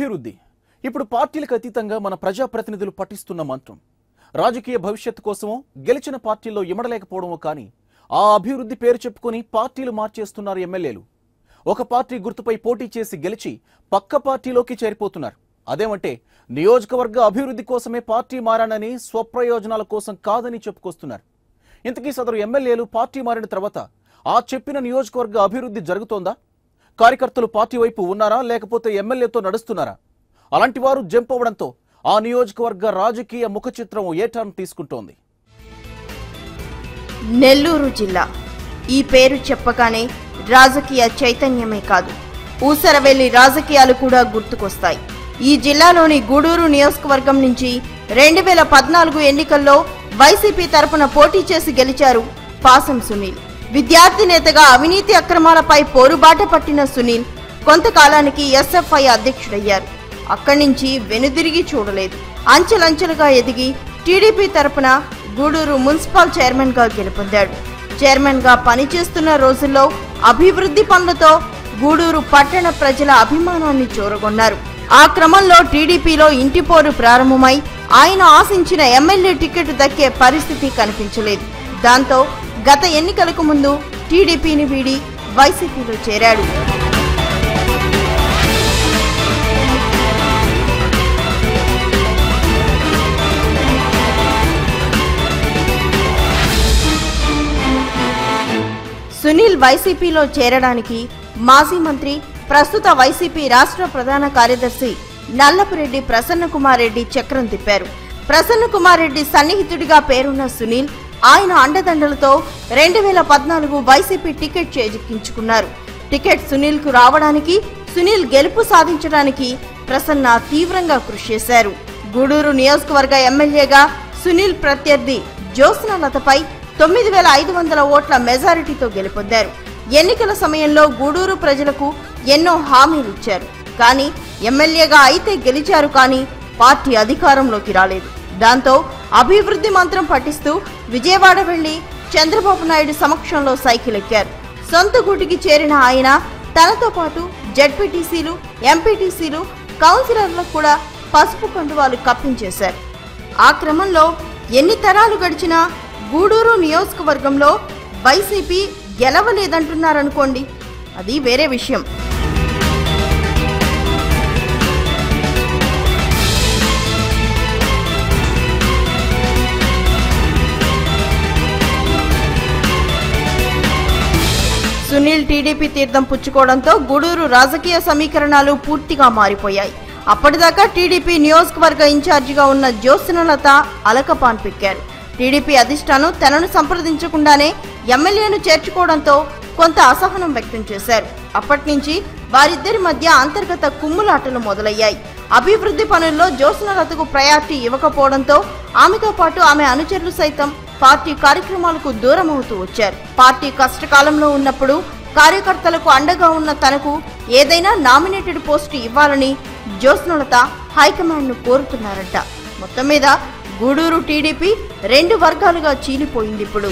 అభివృద్ధి ఇప్పుడు పార్టీలకు అతీతంగా మన ప్రజాప్రతినిధులు పఠిస్తున్న మంత్రం రాజకీయ భవిష్యత్తు కోసమో గెలిచిన పార్టీల్లో ఇమడలేకపోవడమో కానీ ఆ అభివృద్ధి పేరు చెప్పుకొని పార్టీలు మార్చేస్తున్నారు ఎమ్మెల్యేలు ఒక పార్టీ గుర్తుపై పోటీ చేసి గెలిచి పక్క పార్టీలోకి చేరిపోతున్నారు అదేమంటే నియోజకవర్గ అభివృద్ధి కోసమే పార్టీ మారానని స్వప్రయోజనాల కోసం కాదని చెప్పుకొస్తున్నారు ఇంతకీ సదరు ఎమ్మెల్యేలు పార్టీ మారిన తర్వాత ఆ చెప్పిన నియోజకవర్గ అభివృద్ధి జరుగుతోందా కార్యకర్తలు పార్టీ వైపు ఉన్నారా లేకపోతే ఎమ్మెల్యేతో నడుస్తున్నారా అలాంటి వారు జంప్ అవ్వడంతో ఆ నియోజకవర్గ రాజకీయ ముఖ చిత్రం ఏ టర్న్ తీసుకుంటోంది నెల్లూరు జిల్లా ఈ పేరు చెప్పగానే రాజకీయ చైతన్యమే కాదు ఊసరవెల్లి రాజకీయాలు కూడా గుర్తుకొస్తాయి ఈ జిల్లాలోని గూడూరు నియోజకవర్గం నుంచి రెండు వేల పద్నాలుగు ఎన్నికల్లో వైసీపీ తరపున పోటీ చేసి గెలిచారు పాసం సునీల్ విద్యార్థి నేతగా అవినీతి అక్రమాలపై పోరుబాట పట్టిన సునీల్ కొంతకాలానికి ఎస్ఎఫ్ఐ అధ్యక్షుడయ్యారు అక్కడి నుంచి వెనుదిరిగి చూడలేదు అంచెలంచెలుగా ఎదిగి టీడీపీ తరపున గూడూరు మున్సిపల్ చైర్మన్ గా గెలుపొందాడు చైర్మన్ గా పనిచేస్తున్న రోజుల్లో అభివృద్ధి పనులతో గూడూరు పట్టణ ప్రజల అభిమానాన్ని చూరగొన్నారు ఆ క్రమంలో టీడీపీలో ఇంటి పోరు ప్రారంభమై ఆయన ఆశించిన ఎమ్మెల్యే టికెట్ దక్కే పరిస్థితి కనిపించలేదు దాంతో గత ఎన్నికలకు ముందు టీడీపీని వీడి వైసీపీలో చేరాడు సునీల్ వైసీపీలో చేరడానికి మాజీ మంత్రి ప్రస్తుత వైసీపీ రాష్ట్ర ప్రధాన కార్యదర్శి నల్లపురెడ్డి ప్రసన్న కుమార్ రెడ్డి చక్రం తిప్పారు ప్రసన్న కుమార్ రెడ్డి సన్నిహితుడిగా పేరున్న సునీల్ ఆయన అండదండలతో రెండు వేల పద్నాలుగు వైసీపీ టికెట్ చేజిక్కించుకున్నారు టికెట్ సునీల్ కు రావడానికి సునీల్ గెలుపు సాధించడానికి ప్రసన్న తీవ్రంగా కృషి చేశారు గూడూరు నియోజకవర్గ ఎమ్మెల్యేగా సునీల్ ప్రత్యర్థి జ్యోత్స్న లతపై తొమ్మిది వేల ఐదు వందల ఓట్ల మెజారిటీతో గెలుపొందారు ఎన్నికల సమయంలో గూడూరు ప్రజలకు ఎన్నో హామీలు ఇచ్చారు కానీ ఎమ్మెల్యేగా అయితే గెలిచారు కానీ పార్టీ అధికారంలోకి రాలేదు దాంతో అభివృద్ధి మంత్రం పఠిస్తూ విజయవాడ వెళ్లి చంద్రబాబు నాయుడు సమక్షంలో సైకిల్ ఎక్కారు సొంత గూటికి చేరిన ఆయన తనతో పాటు జడ్పీటీసీలు ఎంపీటీసీలు కౌన్సిలర్లకు కూడా పసుపు కండువాలు కప్పించేశారు ఆ క్రమంలో ఎన్ని తరాలు గడిచినా గూడూరు నియోజకవర్గంలో వైసీపీ గెలవలేదంటున్నారనుకోండి అది వేరే విషయం సునీల్ టీడీపీ తీర్థం పుచ్చుకోవడంతో గూడూరు రాజకీయ సమీకరణాలు పూర్తిగా మారిపోయాయి అప్పటిదాకా టీడీపీ నియోజకవర్గ ఇన్ఛార్జిగా ఉన్న జ్యోత్స్నలత అలకపాన్ పిక్కారు టీడీపీ అధిష్టానం తనను సంప్రదించకుండానే ఎమ్మెల్యేను చేర్చుకోవడంతో కొంత అసహనం వ్యక్తం చేశారు అప్పటి నుంచి వారిద్దరి మధ్య అంతర్గత కుమ్ములాటలు మొదలయ్యాయి అభివృద్ధి పనుల్లో జ్యోత్స్నలతకు ప్రయారిటీ ఇవ్వకపోవడంతో ఆమెతో పాటు ఆమె అనుచరులు సైతం పార్టీ కార్యక్రమాలకు దూరం అవుతూ వచ్చారు పార్టీ కష్టకాలంలో ఉన్నప్పుడు కార్యకర్తలకు అండగా ఉన్న తనకు ఏదైనా నామినేటెడ్ పోస్టు ఇవ్వాలని జ్యోత్స్నలత హైకమాండ్ ను కోరుతున్నారట మొత్తం మీద గూడూరు టీడీపీ రెండు వర్గాలుగా చీలిపోయింది ఇప్పుడు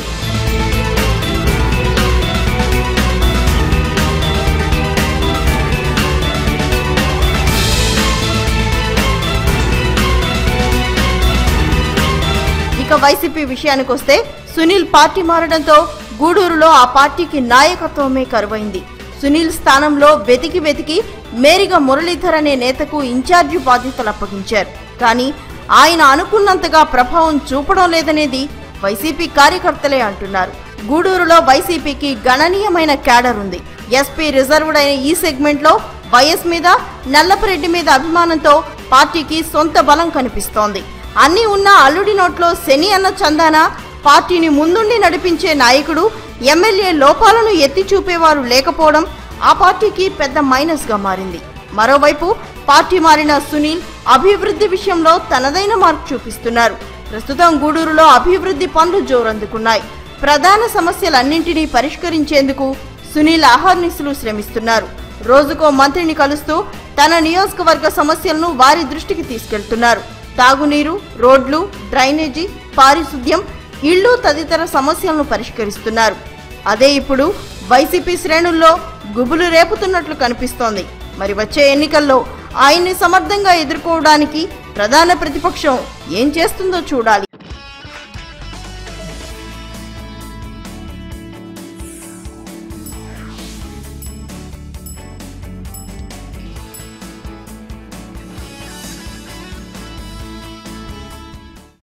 ఇక వైసీపీ విషయానికి వస్తే సునీల్ పార్టీ మారడంతో గూడూరులో ఆ పార్టీకి నాయకత్వమే కరువైంది సునీల్ స్థానంలో వెతికి వెతికి మేరిగా మురళీధర్ అనే నేతకు ఇన్ఛార్జి బాధ్యతలు అప్పగించారు కానీ ఆయన అనుకున్నంతగా ప్రభావం చూపడం లేదనేది వైసీపీ కార్యకర్తలే అంటున్నారు గూడూరులో వైసీపీకి గణనీయమైన క్యాడర్ ఉంది ఎస్పీ రిజర్వ్డ్ అయిన ఈ సెగ్మెంట్ లో వైఎస్ మీద నల్లపరెడ్డి మీద అభిమానంతో పార్టీకి సొంత బలం కనిపిస్తోంది అన్నీ ఉన్న అల్లుడి నోట్లో శని అన్న చందాన పార్టీని ముందుండి నడిపించే నాయకుడు ఎమ్మెల్యే లోపాలను ఎత్తి చూపేవారు లేకపోవడం ఆ పార్టీకి పెద్ద మైనస్ గా మారింది మరోవైపు పార్టీ మారిన సునీల్ అభివృద్ధి విషయంలో తనదైన మార్క్ చూపిస్తున్నారు ప్రస్తుతం గూడూరులో అభివృద్ధి పనులు జోరందుకున్నాయి ప్రధాన సమస్యలన్నింటినీ పరిష్కరించేందుకు సునీల్ అహర్నిశలు శ్రమిస్తున్నారు రోజుకో మంత్రిని కలుస్తూ తన నియోజకవర్గ సమస్యలను వారి దృష్టికి తీసుకెళ్తున్నారు తాగునీరు రోడ్లు డ్రైనేజీ పారిశుద్ధ్యం ఇళ్లు తదితర సమస్యలను పరిష్కరిస్తున్నారు అదే ఇప్పుడు వైసీపీ శ్రేణుల్లో గుబులు రేపుతున్నట్లు కనిపిస్తోంది మరి వచ్చే ఎన్నికల్లో ఆయన్ని సమర్థంగా ఎదుర్కోవడానికి ప్రధాన ప్రతిపక్షం ఏం చేస్తుందో చూడాలి